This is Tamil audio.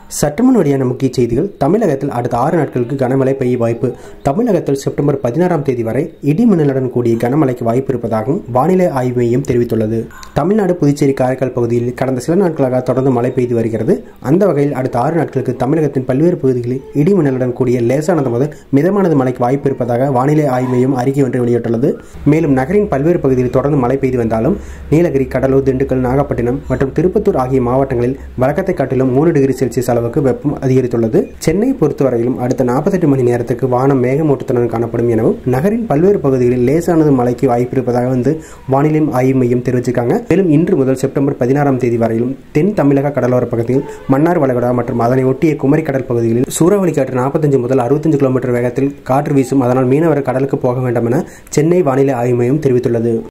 சற்றுமுன் வெளியான முக்கிய செய்திகள் தமிழகத்தில் அடுத்த ஆறு நாட்களுக்கு கனமழை பெய்ய வாய்ப்பு தமிழகத்தில் செப்டம்பர் பதினாறாம் தேதி வரை இடி மின்னலுடன் கூடிய கனமழைக்கு வாய்ப்பு இருப்பதாகவும் வானிலை ஆய்வு மையம் தெரிவித்துள்ளது தமிழ்நாடு புதுச்சேரி காரைக்கால் பகுதியில் கடந்த சில நாட்களாக தொடர்ந்து மழை பெய்து வருகிறது அந்த வகையில் அடுத்த ஆறு நாட்களுக்கு தமிழகத்தின் பல்வேறு பகுதிகளில் இடி மின்னலுடன் கூடிய லேசானது முதல் மிதமானது மழைக்கு வாய்ப்பு இருப்பதாக வானிலை ஆய்வு மையம் அறிக்கை ஒன்றை வெளியிட்டுள்ளது மேலும் நகரின் பல்வேறு பகுதிகளில் தொடர்ந்து மழை பெய்து வந்தாலும் நீலகிரி கடலூர் திண்டுக்கல் நாகப்பட்டினம் மற்றும் திருப்பத்தூர் ஆகிய மாவட்டங்களில் வழக்கத்தை காட்டிலும் மூணு டிகிரி செல்சியஸ் அளவுக்கு வெப்பம் அதிகரித்துள்ளது சென்னை பொறுத்தவரையிலும் அடுத்த நாற்பத்தெட்டு மணி நேரத்துக்கு வானம் மேகமூட்டத்துடன் காணப்படும் எனவும் நகரின் பல்வேறு பகுதிகளில் லேசானது மழைக்கு வாய்ப்பு இருப்பதாக வந்து வானிலை ஆய்வு மையம் தெரிவிச்சிருக்காங்க மேலும் இன்று முதல் செப்டம்பர் பதினாறாம் தேதி வரையிலும் தென் தமிழக கடலோர பகுதியில் மன்னார் வளைகுடா மற்றும் அதனை ஒட்டிய குமரி கடல் பகுதிகளில் சூறாவளி காற்று நாற்பத்தஞ்சு முதல் அறுபத்தஞ்சு கிலோமீட்டர் வேகத்தில் காற்று வீசும் அதனால் மீனவர் கடலுக்கு போக வேண்டாம் என சென்னை வானிலை ஆய்வு மையம் தெரிவித்துள்ளது